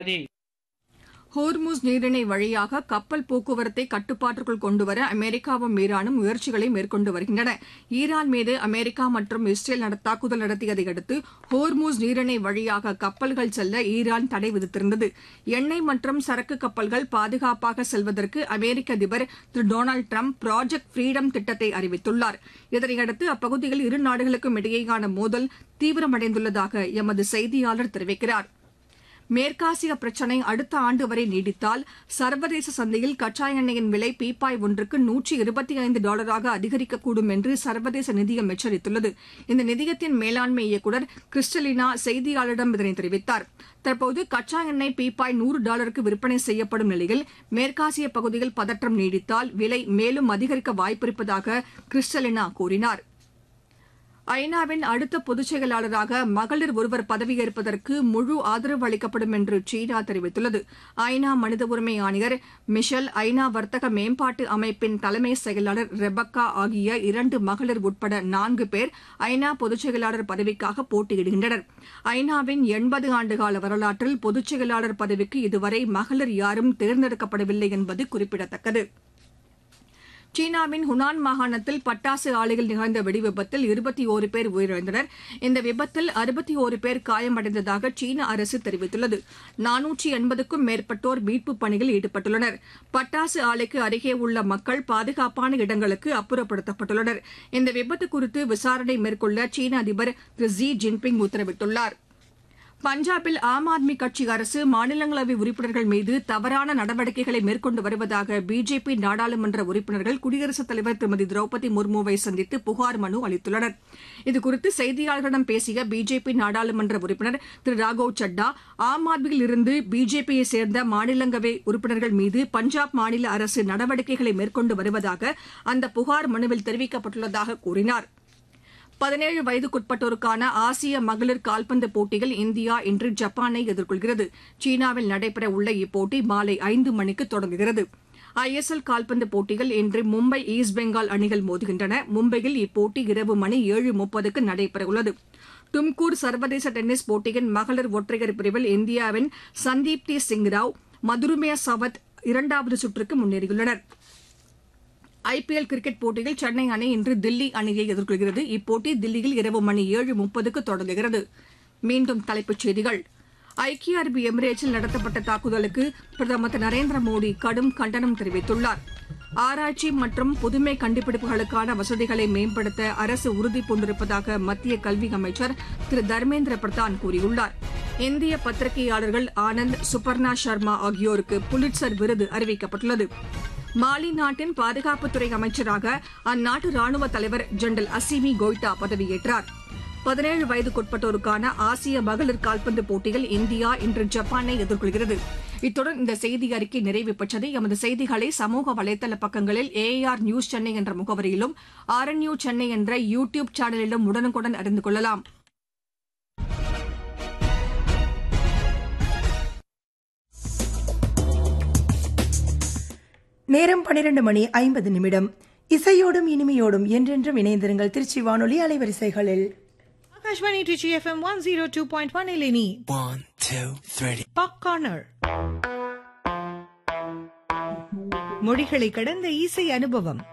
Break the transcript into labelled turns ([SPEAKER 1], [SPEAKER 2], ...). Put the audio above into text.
[SPEAKER 1] Hormuz நீரிணை வழியாக கப்பல் போக்குவரத்தை கட்டுப்பாட்டுக்குள் கொண்டுவர அமெரிக்காவும் ஈரானும் முயற்சிகளை மேற்கொண்டு வருகின்றன ஈரான் மீது அமெரிக்கா மற்றும் இஸ்ரேல் நட- தாக்குதல் நடத்தியதை அடுத்து ஹோர்முஸ் நீரிணை வழியாக கப்பல்கள் செல்ல ஈரான் தடை விதித்திருந்தது எண்ணெய் மற்றும் சரக்கு கப்பல்கள் பாதுகாப்பாக செல்வதற்கு அமெரிக்க அதிபர் திரு டொனால்டு டிரம்ப் ப்ராஜெக்ட் ஃப்ரீடம் திட்டத்தை அறிவித்துள்ளார் இதனையடுத்து அப்பகுதியில் இரு நாடுகளுக்கும் இடையேயான மோதல் தீவிரமடைந்துள்ளதாக எமது செய்தியாளர் தெரிவிக்கிறார் மேற்காசிய பிரச்சினை அடுத்த ஆண்டு வரை நீடித்தால் சர்வதேச சந்தையில் கச்சா எண்ணெயின் விலை பீப்பாய் ஒன்றுக்கு நூற்றி இருபத்தி ஐந்து டாலராக அதிகரிக்கக்கூடும் என்று சர்வதேச நிதியம் எச்சரித்துள்ளது இந்த நிதியத்தின் மேலாண்மை இயக்குநர் கிறிஸ்டலினா செய்தியாளரிடம் இதனை தெரிவித்தார் தற்போது கச்சா எண்ணெய் பீப்பாய் நூறு டாலருக்கு விற்பனை செய்யப்படும் நிலையில் மேற்காசிய பகுதியில் பதற்றம் நீடித்தால் விலை மேலும் அதிகரிக்க வாய்ப்பிருப்பதாக கிறிஸ்டலினா கூறினார் ஐநாவின் அடுத்த பொதுச் செயலாளராக மகளிர் ஒருவர் பதவியேற்பதற்கு முழு ஆதரவு அளிக்கப்படும் என்று சீனா தெரிவித்துள்ளது ஐநா மனித உரிமை ஆணையர் மிஷல் ஐநா வர்த்தக மேம்பாட்டு அமைப்பின் தலைமை செயலாளர் ரெபக்கா ஆகிய இரண்டு மகளிர் உட்பட நான்கு பேர் ஐநா பொதுச் செயலாளர் பதவிக்காக போட்டியிடுகின்றனர் ஐநாவின் எண்பது ஆண்டுகால வரலாற்றில் பொதுச் செயலாளர் பதவிக்கு இதுவரை மகளிர் யாரும் தேர்ந்தெடுக்கப்படவில்லை என்பது குறிப்பிடத்தக்கது சீனாவின் ஹுனான் மாகாணத்தில் பட்டாசு ஆலையில் நிகழ்ந்த வெடிவிபத்தில் இருபத்தி ஓரு பேர் உயிரிழந்தனர் இந்த விபத்தில் அறுபத்தி ஓரு பேர் காயமடைந்ததாக சீன அரசு தெரிவித்துள்ளது நானூற்றி எண்பதுக்கும் மேற்பட்டோர் மீட்புப் பணியில் ஈடுபட்டுள்ளனர் பட்டாசு ஆலைக்கு அருகே உள்ள மக்கள் பாதுகாப்பான இடங்களுக்கு அப்புறப்படுத்தப்பட்டுள்ளனர் இந்த விபத்து குறித்து விசாரணை மேற்கொள்ள சீன அதிபர் திரு ஜி ஜின்பிங் உத்தரவிட்டுள்ளார் பஞ்சாபில் ஆம் ஆத்மி கட்சி அரசு மாநிலங்களவை உறுப்பினர்கள் மீது தவறான நடவடிக்கைகளை மேற்கொண்டு வருவதாக பிஜேபி நாடாளுமன்ற உறுப்பினர்கள் குடியரசுத் தலைவர் திருமதி திரௌபதி முர்முவை சந்தித்து புகார் மனு அளித்துள்ளனர் இதுகுறித்து செய்தியாளர்களிடம் பேசிய பிஜேபி நாடாளுமன்ற உறுப்பினர் திரு ராகவ் சட்டா ஆம் ஆத்மியில் இருந்து பிஜேபியை சேர்ந்த மாநிலங்களவை உறுப்பினர்கள் மீது பஞ்சாப் மாநில அரசு நடவடிக்கைகளை மேற்கொண்டு வருவதாக அந்த புகார் மனுவில் தெரிவிக்கப்பட்டுள்ளதாக கூறினார் பதினேழு வயதுக்குட்பட்டோருக்கான ஆசிய மகளிர் கால்பந்து போட்டியில் இந்தியா இன்று ஜப்பானை எதிர்கொள்கிறது சீனாவில் நடைபெற உள்ள இப்போட்டி மாலை ஐந்து மணிக்கு தொடங்குகிறது ஐஎஸ்எல் கால்பந்து போட்டியில் இன்று மும்பை ஈஸ்ட் பெங்கால் அணிகள் மோதுகின்றன மும்பையில் இப்போட்டி இரவு மணி ஏழு முப்பதுக்கு நடைபெறவுள்ளது தும்கூர் சர்வதேச டென்னிஸ் போட்டியின் மகளிர் ஒற்றையர் பிரிவில் இந்தியாவின் சந்தீப்தி சிங் ராவ் மதுருமே சவத் இரண்டாவது சுற்றுக்கு முன்னேறியுள்ளனர் ஐபிஎல் கிரிக்கெட் போட்டியில் சென்னை அணி இன்று தில்லி அணியை எதிர்கொள்கிறது இப்போட்டி தில்லியில் இரவு மணி ஏழு முப்பதுக்கு தொடங்குகிறது மீண்டும் தலைப்புச் செய்திகள் ஐக்கிய அரபு எமிரேட்ஸில் நடத்தப்பட்ட தாக்குதலுக்கு பிரதமர் திரு நரேந்திர மோடி கடும் கண்டனம் தெரிவித்துள்ளார் ஆராய்ச்சி மற்றும் புதுமை கண்டுபிடிப்புகளுக்கான வசதிகளை மேம்படுத்த அரசு உறுதி பூண்டிருப்பதாக மத்திய கல்வி அமைச்சர் திரு தர்மேந்திர பிரதான் கூறியுள்ளார் இந்திய பத்திரிகையாளர்கள் ஆனந்த் சுபர்ணா சர்மா ஆகியோருக்கு புலிட்சர் விருது அறிவிக்கப்பட்டுள்ளது மாலி நாட்டின் பாதுகாப்புத்துறை அமைச்சராக அந்நாட்டு ராணுவ தலைவர் ஜெனரல் அசிமி கோய்டா பதவியேற்றார் பதினேழு வயதுக்குட்பட்டோருக்கான ஆசிய மகளிர் கால்பந்து போட்டியில் இந்தியா இன்று ஜப்பானை எதிர்கொள்கிறது இத்துடன் இந்த செய்தி அறிக்கை நிறைவு பெற்றது எமது செய்திகளை சமூக வலைதள பக்கங்களில் ஏஆர் நியூஸ் சென்னை என்ற முகவரியிலும் ஆர்என்யூ சென்னை என்ற யூ டியூப் சேனலிலும் உடனுக்குடன் அறிந்து கொள்ளலாம்
[SPEAKER 2] நேரம் பன்னிரண்டு மணி ஐம்பது நிமிடம் இசையோடும் இனிமையோடும் என்றென்றும் இணைந்திருங்கள் திருச்சி வானொலி அலைவரிசைகளில்
[SPEAKER 3] Akashvani Trichy FM 102.1 Eleni.
[SPEAKER 4] One, two, three.
[SPEAKER 3] Pop Corner. மொழிகளை கடந்த இசை அனுபவம்